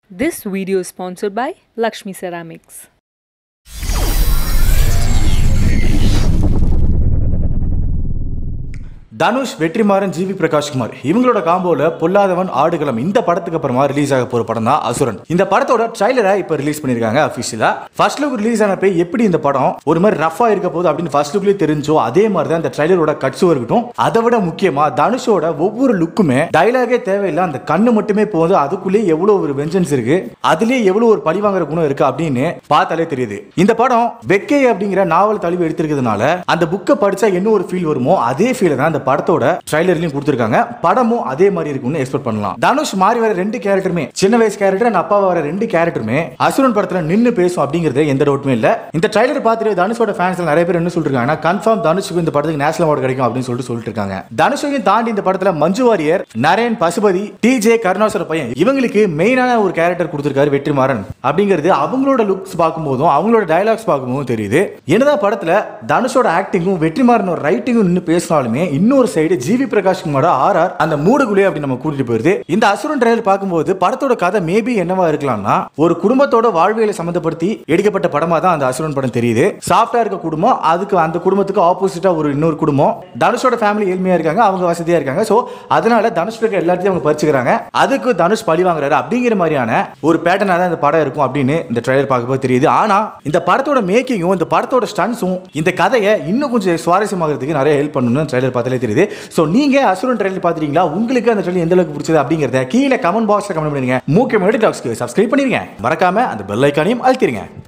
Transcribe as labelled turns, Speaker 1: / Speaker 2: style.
Speaker 1: This video is sponsored by Lakshmi Ceramics.
Speaker 2: Dhanush Vetrimaaran GV Prakashkumar இவங்களோட காம்போல பொல்லாதவன் ஆடுகளம் இந்த படத்துக்கு அப்புறமா ரிலீஸ் ஆக போற படம் தான் அசுரன் இந்த படத்தோட ட்ரைலரை இப்ப ரிலீஸ் பண்ணிருக்காங்க அபிஷியலா ஃபர்ஸ்ட் லுக் ரிலீஸ் ஆனப்ப எப்படி இந்த படம் ஒரு மாதிரி ரஃபா இருக்க போகுது அப்படின்னு ஃபர்ஸ்ட் லுக்லயே தெரிஞ்சோ அதே மாதிரி தான் இந்த ட்ரைலரோட கட்ஸும் இருக்கட்டும் அதை விட முக்கியமா தனுஷோட ஒவ்வொரு லுக்குமே டைலாகே தேவையில்லை அந்த கண்ணு மட்டுமே போகுது அதுக்குள்ளேயே எவ்வளவு ஒரு வெஞ்சன்ஸ் இருக்கு அதுலயே எவ்வளவு ஒரு பழிவாங்குற குணம் இருக்கு அப்படின்னு பார்த்தாலே தெரியுது இந்த படம் வெக்கை அப்படிங்கிற நாவல் தழுவி எடுத்திருக்கிறதுனால அந்த புக்கை படிச்சா என்ன ஒரு ஃபீல் வருமோ அதே ஃபீல் தான் அந்த படத்தோட ட்ரைலர்லயும் கொடுத்திருக்காங்க படமும் அதே மாதிரி இருக்கும்னு எக்ஸ்பெக்ட் பண்ணலாம் தனுஷ் மாறி வர ரெண்டு கேரக்டருமே சின்ன வயசு கேரக்டர் அண்ட் அப்பா வர ரெண்டு கேரக்டருமே அசுரன் படத்துல நின்னு பேசும் அப்படிங்கிறது எந்த டவுட்டுமே இல்ல இந்த ட்ரைலர் பார்த்துட்டு தனுஷோட ஃபேன்ஸ் நிறைய பேர் என்ன சொல்லிருக்காங்கன்னா கன்ஃபார்ம் தனுஷுக்கு இந்த படத்துக்கு நேஷனல் அவார்டு கிடைக்கும் அப்படின்னு சொல்லிட்டு சொல்லிட்டு இருக்காங்க தனுஷையும் தாண்டி இந்த படத்துல மஞ்சு வாரியர் நரேன் பசுபதி டிஜே கருணாசர பையன் இவங்களுக்கு மெயினான ஒரு கேரக்டர் கொடுத்திருக்காரு வெற்றிமாறன் அப்படிங்கிறது அவங்களோட லுக்ஸ் பார்க்கும்போதும் அவங்களோட டயலாக்ஸ் பார்க்கும்போதும் தெரியுது என்னதான் படத்துல தனுஷோட ஆக்டிங்கும் வெற்றிமாறனோட ரைட்டிங்கும் நின்று பேசினாலுமே இன்னொரு சைடு ஜிவி பிரகாஷ் குமாரோட ஆர் ஆர் அந்த மூடுகுள்ளே அப்படி நம்ம கூட்டிட்டு போயிருது இந்த அசுரன் ட்ரைலர் பார்க்கும்போது படத்தோட கதை மேபி என்னவா இருக்கலாம்னா ஒரு குடும்பத்தோட வாழ்வியலை சம்பந்தப்படுத்தி எடுக்கப்பட்ட படமா தான் அந்த அசுரன் படம் தெரியுது சாஃப்டா இருக்க குடும்பம் அதுக்கு அந்த குடும்பத்துக்கு ஆப்போசிட்டா ஒரு இன்னொரு குடும்பம் தனுஷோட ஃபேமிலி ஏழ்மையா இருக்காங்க அவங்க வசதியா இருக்காங்க சோ அதனால தனுஷ் இருக்க எல்லாத்தையும் அவங்க பறிச்சுக்கிறாங்க அதுக்கு தனுஷ் பழி வாங்குறாரு அப்படிங்கிற மாதிரியான ஒரு பேட்டர்னா தான் இந்த படம் இருக்கும் அப்படின்னு இந்த ட்ரைலர் பார்க்கும்போது தெரியுது ஆனா இந்த படத்தோட மேக்கிங்கும் இந்த படத்தோட ஸ்டன்ஸும் இந்த கதையை இன்னும் கொஞ்சம் சுவாரஸ்யமாகிறதுக்கு நிறைய ஹெல்ப் பண்ணணும்னு ட்ரைலர் பார்த்தாலே தெரியுது ஸோ நீங்க அசுரன் ட்ரைலர் பார்த்துட்டீங்களா உங்களுக்கு அந்த ட்ரைலர் எந்த அளவுக்கு பிடிச்சது அப்படிங்கிறத கீழே கமெண்ட் பாக்ஸ்ல கமெண்ட் பண்ணுங்க முக்கியமாக டாக்ஸ்க்கு சப்ஸ்கிரைப் பண்ணிருங்க மறக்காம அந்த பெல் ஐக்கானையும் அழுத்திருங்க